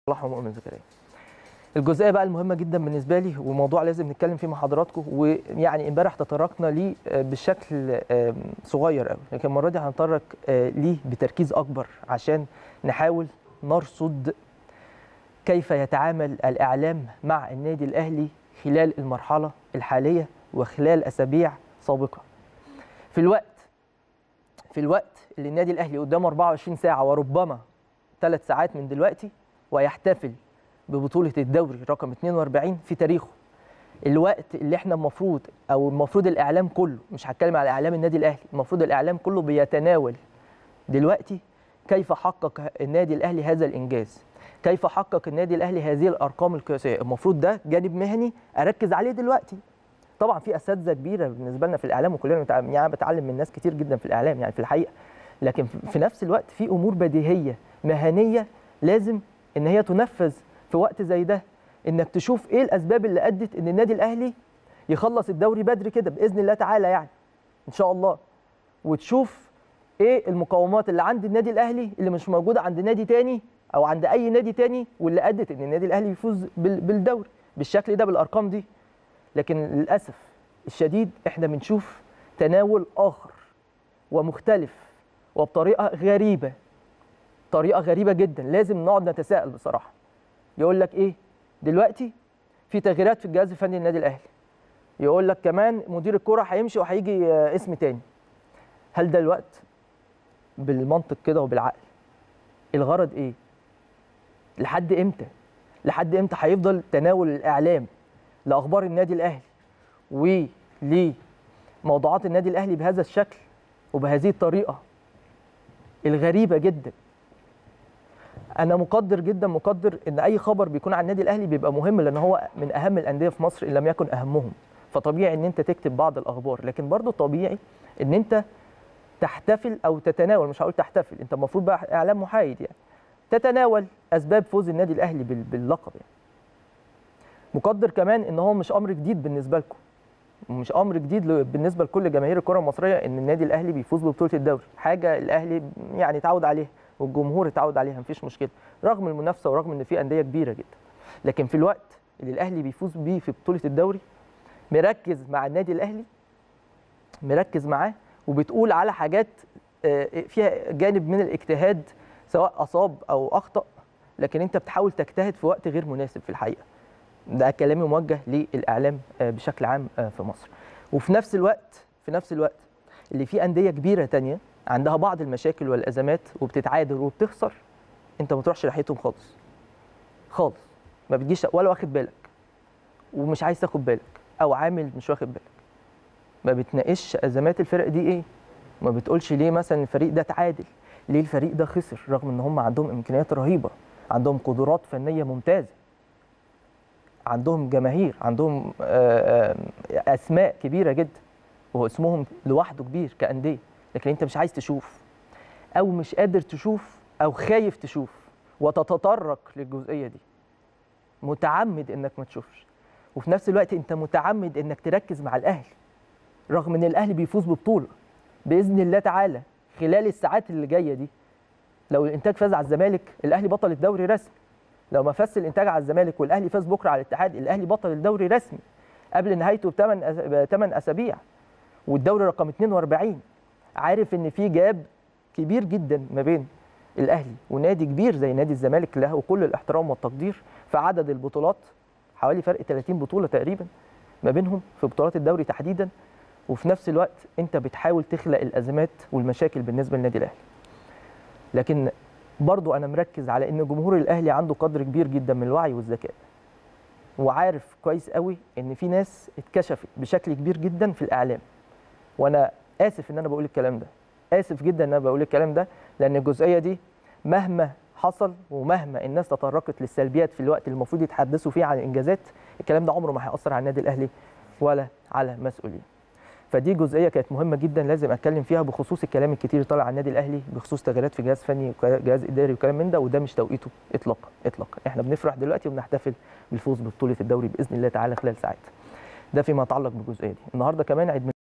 صلاح ومؤمن زكريا الجزئيه بقى المهمه جدا بالنسبه لي وموضوع لازم نتكلم فيه مع حضراتكم ويعني امبارح تطرقنا ليه بشكل صغير قوي لكن المره دي هنتطرق ليه بتركيز اكبر عشان نحاول نرصد كيف يتعامل الاعلام مع النادي الاهلي خلال المرحله الحاليه وخلال اسابيع سابقه في الوقت في الوقت اللي النادي الاهلي قدامه 24 ساعه وربما ثلاث ساعات من دلوقتي ويحتفل ببطوله الدوري رقم 42 في تاريخه الوقت اللي احنا المفروض او المفروض الاعلام كله مش هتكلم على اعلام النادي الاهلي المفروض الاعلام كله بيتناول دلوقتي كيف حقق النادي الاهلي هذا الانجاز كيف حقق النادي الاهلي هذه الارقام القياسيه المفروض ده جانب مهني اركز عليه دلوقتي طبعا في اساتذه كبيره بالنسبه لنا في الاعلام وكلنا يعني بتعلم من ناس كتير جدا في الاعلام يعني في الحقيقه لكن في نفس الوقت في امور بديهيه مهنيه لازم ان هي تنفذ في وقت زي ده انك تشوف ايه الاسباب اللي ادت ان النادي الاهلي يخلص الدوري بدري كده باذن الله تعالى يعني ان شاء الله وتشوف ايه المقومات اللي عند النادي الاهلي اللي مش موجوده عند نادي تاني او عند اي نادي تاني واللي ادت ان النادي الاهلي يفوز بالدوري بالشكل ده بالارقام دي لكن للاسف الشديد احنا بنشوف تناول اخر ومختلف وبطريقه غريبه طريقه غريبه جدا لازم نقعد نتساءل بصراحه يقول لك ايه دلوقتي في تغييرات في الجهاز الفني للنادي الاهلي يقول لك كمان مدير الكره هيمشي وهيجي اسم تاني هل ده الوقت بالمنطق كده وبالعقل الغرض ايه لحد امتى لحد امتى هيفضل تناول الاعلام لاخبار النادي الاهلي ولموضوعات النادي الاهلي بهذا الشكل وبهذه الطريقه الغريبه جدا انا مقدر جدا مقدر ان اي خبر بيكون عن النادي الاهلي بيبقى مهم لان هو من اهم الانديه في مصر ان لم يكن اهمهم فطبيعي ان انت تكتب بعض الاخبار لكن برضو طبيعي ان انت تحتفل او تتناول مش هقول تحتفل انت المفروض بقى اعلام محايد يعني تتناول اسباب فوز النادي الاهلي باللقب يعني مقدر كمان ان هو مش امر جديد بالنسبه لكم مش امر جديد بالنسبه لكل جماهير الكره المصريه ان النادي الاهلي بيفوز ببطوله الدوري حاجه الاهلي يعني اتعود عليها والجمهور اتعود عليها مفيش مشكله رغم المنافسه ورغم ان في انديه كبيره جدا لكن في الوقت اللي الاهلي بيفوز بيه في بطوله الدوري مركز مع النادي الاهلي مركز معاه وبتقول على حاجات فيها جانب من الاجتهاد سواء اصاب او اخطا لكن انت بتحاول تجتهد في وقت غير مناسب في الحقيقه ده كلامي موجه للاعلام بشكل عام في مصر وفي نفس الوقت في نفس الوقت اللي في انديه كبيره تانية عندها بعض المشاكل والازمات وبتتعادل وبتخسر انت ما تروحش ناحيتهم خالص خالص ما بتجيش ولا واخد بالك ومش عايز تاخد بالك او عامل مش واخد بالك ما بتناقش ازمات الفرق دي ايه ما بتقولش ليه مثلا الفريق ده تعادل ليه الفريق ده خسر رغم ان هم عندهم امكانيات رهيبه عندهم قدرات فنيه ممتازه عندهم جماهير عندهم اسماء كبيره جدا وهو اسمهم لوحده كبير كانديه لكن انت مش عايز تشوف او مش قادر تشوف او خايف تشوف وتتطرق للجزئيه دي متعمد انك ما تشوفش وفي نفس الوقت انت متعمد انك تركز مع الاهلي رغم ان الاهلي بيفوز ببطوله باذن الله تعالى خلال الساعات اللي جايه دي لو الانتاج فاز على الزمالك الاهلي بطل الدوري رسمي لو ما فاز الانتاج على الزمالك والاهلي فاز بكره على الاتحاد الاهلي بطل الدوري رسمي قبل نهايته بثمان ثمان اسابيع والدوري رقم 42 عارف ان في جاب كبير جدا ما بين الاهلي ونادي كبير زي نادي الزمالك له كل الاحترام والتقدير في عدد البطولات حوالي فرق 30 بطوله تقريبا ما بينهم في بطولات الدوري تحديدا وفي نفس الوقت انت بتحاول تخلق الازمات والمشاكل بالنسبه للنادي الاهلي لكن برضو انا مركز على ان جمهور الاهلي عنده قدر كبير جدا من الوعي والذكاء وعارف كويس قوي ان في ناس اتكشفت بشكل كبير جدا في الاعلام وانا اسف ان انا بقول الكلام ده اسف جدا ان انا بقول الكلام ده لان الجزئيه دي مهما حصل ومهما الناس تطرقت للسلبيات في الوقت اللي المفروض يتحدثوا فيه عن الانجازات الكلام ده عمره ما هياثر على النادي الاهلي ولا على مسؤولين فدي جزئيه كانت مهمه جدا لازم اتكلم فيها بخصوص الكلام الكتير اللي طالع على النادي الاهلي بخصوص تغييرات في جهاز فني وجهاز اداري وكلام من ده وده مش توقيته اطلاقا اطلاقا احنا بنفرح دلوقتي وبنحتفل بالفوز ببطوله الدوري باذن الله تعالى خلال ساعات ده فيما يتعلق بالجزئيه دي النهارده كمان عيد